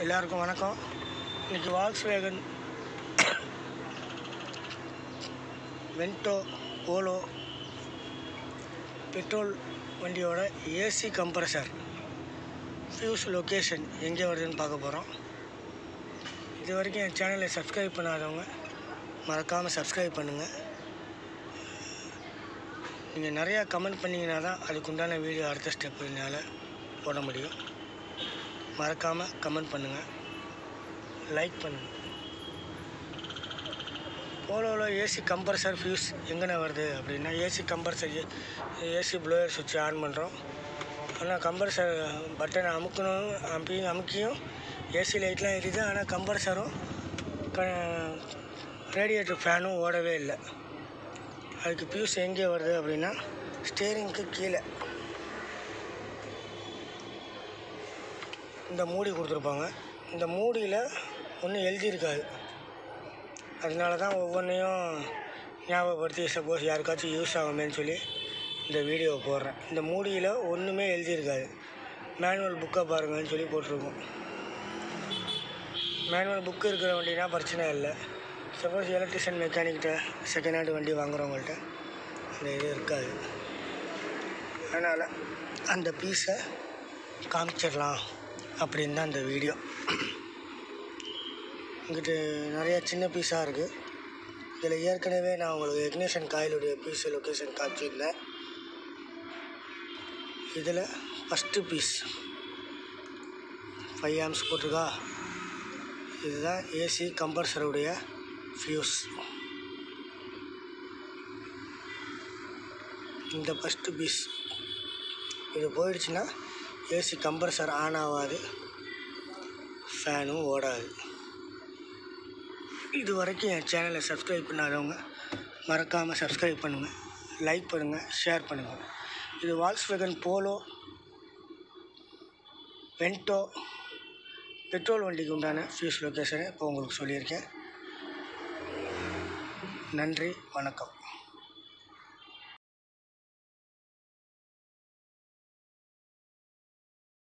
எல்லாருக்கும் வணக்கம் இன்னைக்கு வால்ஸ் வேகன் வென்டோ ஓலோ பெட்ரோல் வண்டியோட ஏசி கம்ப்ரஸர் ஃபியூஸ் லொக்கேஷன் எங்கே வருதுன்னு பார்க்க போகிறோம் இது வரைக்கும் என் சேனலை சப்ஸ்கிரைப் பண்ணாதவங்க மறக்காமல் சப்ஸ்கிரைப் பண்ணுங்கள் நீங்கள் நிறையா கமெண்ட் பண்ணிங்கன்னா தான் அதுக்குண்டான வீடியோ அடுத்த ஸ்டெப் என்னால் போட முடியும் மறக்காமல் கமெண்ட் பண்ணுங்கள் லைக் பண்ணுங்கள் போலோவில் ஏசி கம்ப்ரஸர் ஃபியூஸ் எங்கன வருது அப்படின்னா ஏசி கம்ப்ரஸர் ஏசி ப்ளோயர் சுவிட்ச் ஆன் பண்ணுறோம் ஆனால் கம்ப்ரஸர் பட்டனை அமுக்கணும் அமுக்கியும் அமுக்கியும் ஏசி லைட்லாம் எரியுது ஆனால் கம்ப்ரஸரும் க ரேடியேட்டர் ஃபேனும் ஓடவே இல்லை அதுக்கு ஃபியூஸ் எங்கே வருது அப்படின்னா ஸ்டேரிங்க்கு கீழே இந்த மூடி கொடுத்துருப்பாங்க இந்த மூடியில் ஒன்றும் எழுதியிருக்காது அதனால தான் ஒவ்வொன்றையும் ஞாபகப்படுத்தி சப்போஸ் யாருக்காச்சும் யூஸ் ஆகுமேன்னு சொல்லி இந்த வீடியோவை போடுறேன் இந்த மூடியில் ஒன்றுமே எழுதியிருக்காது மேனுவல் புக்கை பாருங்கன்னு சொல்லி போட்டிருக்கோம் மேனுவல் புக்கு இருக்கிற வண்டினா பிரச்சனை இல்லை சப்போஸ் எலக்ட்ரிஷியன் மெக்கானிக்கிட்ட செகண்ட் ஹேண்ட் வண்டி வாங்குறவங்கள்ட்ட அந்த இது இருக்காது அதனால் அந்த பீஸை காமிச்சிடலாம் அப்படின்னு தான் இந்த வீடியோ இங்கிட்டு நிறையா சின்ன பீஸாக இருக்குது இதில் ஏற்கனவே நான் உங்களுக்கு எக்னேஷன் காயிலுடைய பீஸ் லொக்கேஷன் காமிச்சிருந்தேன் இதில் ஃபஸ்ட்டு பீஸ் ஃபைவ் ஆம்ஸ் போட்டிருக்கா இதுதான் ஏசி கம்ப்ரஸருடைய ஃபியூஸ் இந்த ஃபஸ்ட்டு பீஸ் இது போயிடுச்சுன்னா ஏசி கம்ப்ரஸர் ஆன் ஆகாது ஃபேனும் ஓடாது இது வரைக்கும் என் சேனலை சப்ஸ்கிரைப் பண்ணாதவங்க மறக்காமல் சப்ஸ்கிரைப் பண்ணுங்கள் லைக் பண்ணுங்கள் ஷேர் பண்ணுங்கள் இது வால்ஸ்வேகன் போலோ வென்டோ பெட்ரோல் வண்டிக்கு உண்டான ஃபியூஸ் லொக்கேஷனை இப்போ உங்களுக்கு சொல்லியிருக்கேன் நன்றி வணக்கம்